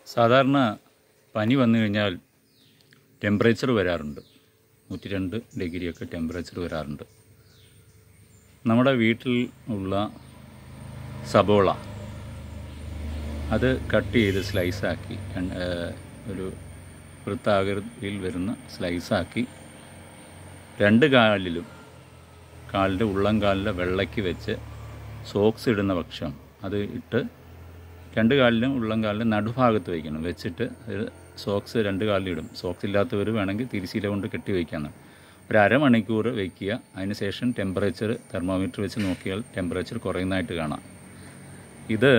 സാധാരണ പനി വന്നു കഴിഞ്ഞാൽ ടെമ്പറേച്ചർ വരാറുണ്ട് നൂറ്റി രണ്ട് ഡിഗ്രിയൊക്കെ ടെമ്പറേച്ചർ വരാറുണ്ട് നമ്മുടെ വീട്ടിൽ ഉള്ള സബോള അത് കട്ട് ചെയ്ത് സ്ലൈസാക്കി രണ്ട്, ഏഹ്, ഒരു വൃത്താകൃതിയിൽ വരുന്ന സ്ലൈസാക്കി രണ്ട് കാലിലും കാലിൻ്റെ ഉള്ളം കാലിലെ വെള്ളയ്ക്ക് വെച്ച് സോക്സ് ഇടുന്ന പക്ഷം അത് ഇട്ട് രണ്ട് കാലിലും ഉള്ളം കാലിലും നടുഭാഗത്ത് വയ്ക്കണം വെച്ചിട്ട് അത് സോക്സ് രണ്ട് കാലിലിടും സോക്സ് ഇല്ലാത്തവർ വേണമെങ്കിൽ തിരിശീല കൊണ്ട് കെട്ടി വയ്ക്കാമെന്നാണ് ഒരു അരമണിക്കൂർ വയ്ക്കുക അതിനുശേഷം ടെമ്പറേച്ചർ തെർമോമീറ്റർ വെച്ച് നോക്കിയാൽ ടെമ്പറേച്ചർ കുറയുന്നതായിട്ട് കാണാം ഇത്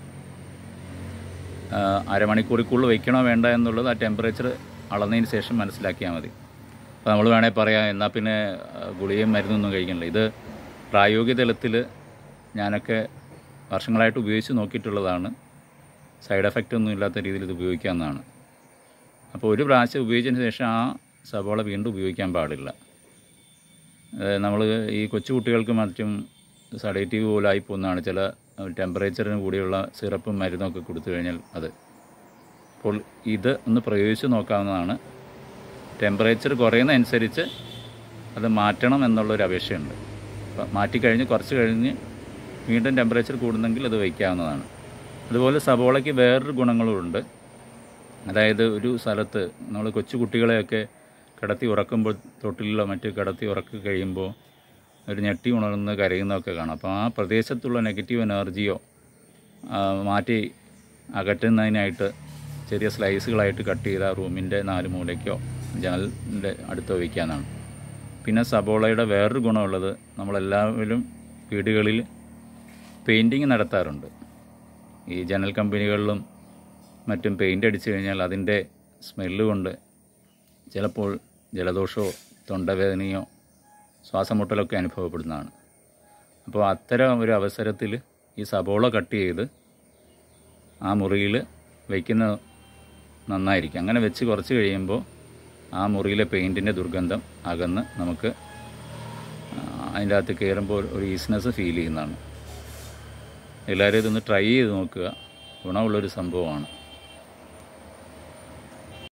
ആ, അരമണിക്കൂറിൽ കൂടുതൽ വയ്ക്കണോ വേണ്ട എന്നുള്ളത് ആ ടെമ്പറേച്ചർ അളന്നതിന് ശേഷം മനസ്സിലാക്കിയാൽ മതി അപ്പോൾ നമ്മൾ വേണേൽ പറയാം എന്നാൽ പിന്നെ ആ, ഗുളികയും മരുന്നൊന്നും കഴിക്കണില്ല ഇത് പ്രായോഗിക തലത്തിൽ ഞാനൊക്കെ വർഷങ്ങളായിട്ട് ഉപയോഗിച്ച് നോക്കിയിട്ടുള്ളതാണ് സൈഡ് എഫക്റ്റ് ഒന്നും ഇല്ലാത്ത രീതിയിൽ ഇത് ഉപയോഗിക്കാവുന്നതാണ് അപ്പോൾ ഒരു പ്രാവശ്യം ഉപയോഗിച്ചതിന് ശേഷം ആ സബോള വീണ്ടും ഉപയോഗിക്കാൻ പാടില്ല നമ്മൾ ഈ കൊച്ചു കുട്ടികൾക്ക് മറ്റും സഡേറ്റീവ് പോലെ ആയി പോകുന്നതാണ് ചില ടെമ്പറേച്ചറിന് കൂടിയുള്ള സിറപ്പും മരുന്നൊക്കെ കൊടുത്തു കഴിഞ്ഞാൽ അത് അപ്പോൾ ഇത് ഒന്ന് പ്രയോഗിച്ച് നോക്കാവുന്നതാണ് ടെമ്പറേച്ചർ കുറയുന്നതനുസരിച്ച് അത് മാറ്റണം എന്നുള്ളൊരു അപേക്ഷയുണ്ട് അപ്പം മാറ്റിക്കഴിഞ്ഞ് കുറച്ച് കഴിഞ്ഞ് വീണ്ടും ടെമ്പറേച്ചർ കൂടുന്നെങ്കിൽ അത് വയ്ക്കാവുന്നതാണ് അതുപോലെ സബോളയ്ക്ക് വേറൊരു ഗുണങ്ങളുമുണ്ട് അതായത് ഒരു സ്ഥലത്ത് നമ്മൾ കൊച്ചു കുട്ടികളെയൊക്കെ കിടത്തി ഉറക്കുമ്പോൾ തൊട്ടിലോ മറ്റ് കിടത്തി ഉറക്കി കഴിയുമ്പോൾ ഒരു ഞെട്ടി ഉണർന്ന് കരയുന്നതൊക്കെ കാണാം അപ്പോൾ ആ പ്രദേശത്തുള്ള നെഗറ്റീവ് എനർജിയോ ആ, മാറ്റി അകറ്റുന്നതിനായിട്ട് ചെറിയ സ്ലൈസുകളായിട്ട് കട്ട് ചെയ്ത റൂമിൻ്റെ നാല് മൂലയ്ക്കോ ജനലിൻ്റെ അടുത്തോ വയ്ക്കാനാണ് പിന്നെ സബോളയുടെ വേറൊരു ഗുണമുള്ളത് നമ്മളെല്ലാവരും വീടുകളിൽ പെയിൻറ്റിങ് നടത്താറുണ്ട് ഈ ജനൽ കമ്പനികളിലും മറ്റും പെയിൻ്റ് അടിച്ചു കഴിഞ്ഞാൽ അതിൻ്റെ സ്മെല്ല് കൊണ്ട് ചിലപ്പോൾ ജലദോഷമോ തൊണ്ടവേദനയോ ശ്വാസമുട്ടലൊക്കെ അനുഭവപ്പെടുന്നതാണ് അപ്പോൾ അത്തരം ഒരു അവസരത്തിൽ ഈ സബോള കട്ട് ചെയ്ത് ആ മുറിയിൽ വയ്ക്കുന്നത് നന്നായിരിക്കും അങ്ങനെ വെച്ച് കുറച്ച് കഴിയുമ്പോൾ ആ മുറിയിലെ പെയിൻറ്റിൻ്റെ ദുർഗന്ധം അകന്ന് നമുക്ക് ആ, അതിൻ്റെ അകത്ത് കയറുമ്പോൾ ഒരു ഈസ്നെസ് ഫീൽ ചെയ്യുന്നതാണ് എല്ലാവരും ഇതൊന്ന് ട്രൈ ചെയ്ത് നോക്കുക ഗുണമുള്ളൊരു സംഭവമാണ്